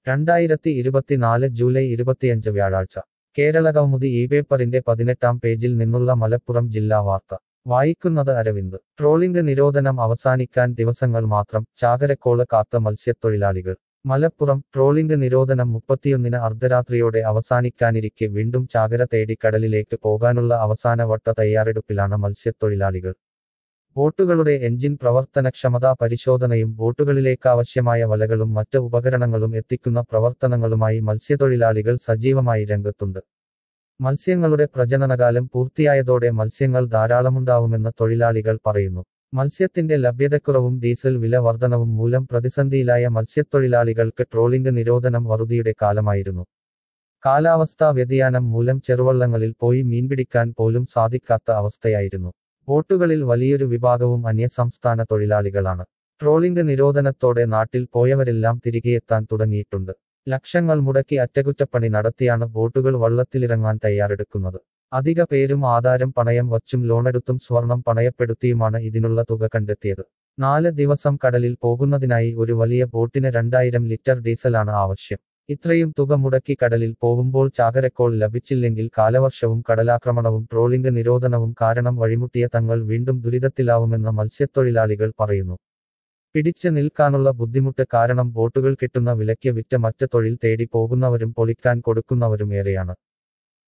രണ്ടായിരത്തി ഇരുപത്തിനാല് ജൂലൈ ഇരുപത്തിയഞ്ച് വ്യാഴാഴ്ച കേരള കൗമുദി ഈ പേപ്പറിന്റെ പതിനെട്ടാം പേജിൽ നിന്നുള്ള മലപ്പുറം ജില്ലാ വാർത്ത വായിക്കുന്നത് അരവിന്ദ് ട്രോളിംഗ് നിരോധനം അവസാനിക്കാൻ ദിവസങ്ങൾ മാത്രം ചാകരക്കോള് കാത്ത മത്സ്യത്തൊഴിലാളികൾ മലപ്പുറം ട്രോളിംഗ് നിരോധനം മുപ്പത്തിയൊന്നിന് അർദ്ധരാത്രിയോടെ അവസാനിക്കാനിരിക്കെ വീണ്ടും ചാകര തേടി കടലിലേക്ക് പോകാനുള്ള അവസാനവട്ട തയ്യാറെടുപ്പിലാണ് മത്സ്യത്തൊഴിലാളികൾ ബോട്ടുകളുടെ എഞ്ചിൻ പ്രവർത്തനക്ഷമതാ പരിശോധനയും ബോട്ടുകളിലേക്കാവശ്യമായ വലകളും മറ്റ് ഉപകരണങ്ങളും എത്തിക്കുന്ന പ്രവർത്തനങ്ങളുമായി മത്സ്യത്തൊഴിലാളികൾ സജീവമായി രംഗത്തുണ്ട് മത്സ്യങ്ങളുടെ പ്രജനനകാലം പൂർത്തിയായതോടെ മത്സ്യങ്ങൾ ധാരാളമുണ്ടാവുമെന്ന് തൊഴിലാളികൾ പറയുന്നു മത്സ്യത്തിന്റെ ലഭ്യതക്കുറവും ഡീസൽ വില വർധനവും മൂലം പ്രതിസന്ധിയിലായ മത്സ്യത്തൊഴിലാളികൾക്ക് ട്രോളിംഗ് നിരോധനം വറുതിയുടെ കാലമായിരുന്നു കാലാവസ്ഥാ വ്യതിയാനം മൂലം ചെറുവള്ളങ്ങളിൽ പോയി മീൻപിടിക്കാൻ പോലും സാധിക്കാത്ത അവസ്ഥയായിരുന്നു ബോട്ടുകളിൽ വലിയൊരു വിഭാഗവും അന്യസംസ്ഥാന തൊഴിലാളികളാണ് ട്രോളിംഗ് നിരോധനത്തോടെ നാട്ടിൽ പോയവരെല്ലാം തിരികെയെത്താൻ തുടങ്ങിയിട്ടുണ്ട് ലക്ഷങ്ങൾ മുടക്കി അറ്റകുറ്റപ്പണി നടത്തിയാണ് ബോട്ടുകൾ വള്ളത്തിലിറങ്ങാൻ തയ്യാറെടുക്കുന്നത് അധിക പേരും ആധാരം പണയം വച്ചും ലോണെടുത്തും സ്വർണം പണയപ്പെടുത്തിയുമാണ് ഇതിനുള്ള തുക കണ്ടെത്തിയത് നാല് ദിവസം കടലിൽ പോകുന്നതിനായി ഒരു വലിയ ബോട്ടിന് രണ്ടായിരം ലിറ്റർ ഡീസലാണ് ആവശ്യം ഇത്രയും തുക മുടക്കി കടലിൽ പോകുമ്പോൾ ചാകരക്കോൾ ലഭിച്ചില്ലെങ്കിൽ കാലവർഷവും കടലാക്രമണവും ട്രോളിംഗ് നിരോധനവും കാരണം വഴിമുട്ടിയ തങ്ങൾ വീണ്ടും ദുരിതത്തിലാവുമെന്ന് മത്സ്യത്തൊഴിലാളികൾ പറയുന്നു പിടിച്ചു നിൽക്കാനുള്ള ബുദ്ധിമുട്ട് കാരണം ബോട്ടുകൾ കിട്ടുന്ന വിലയ്ക്ക് വിറ്റ് മറ്റ് തൊഴിൽ തേടി പോകുന്നവരും പൊളിക്കാൻ കൊടുക്കുന്നവരും ഏറെയാണ്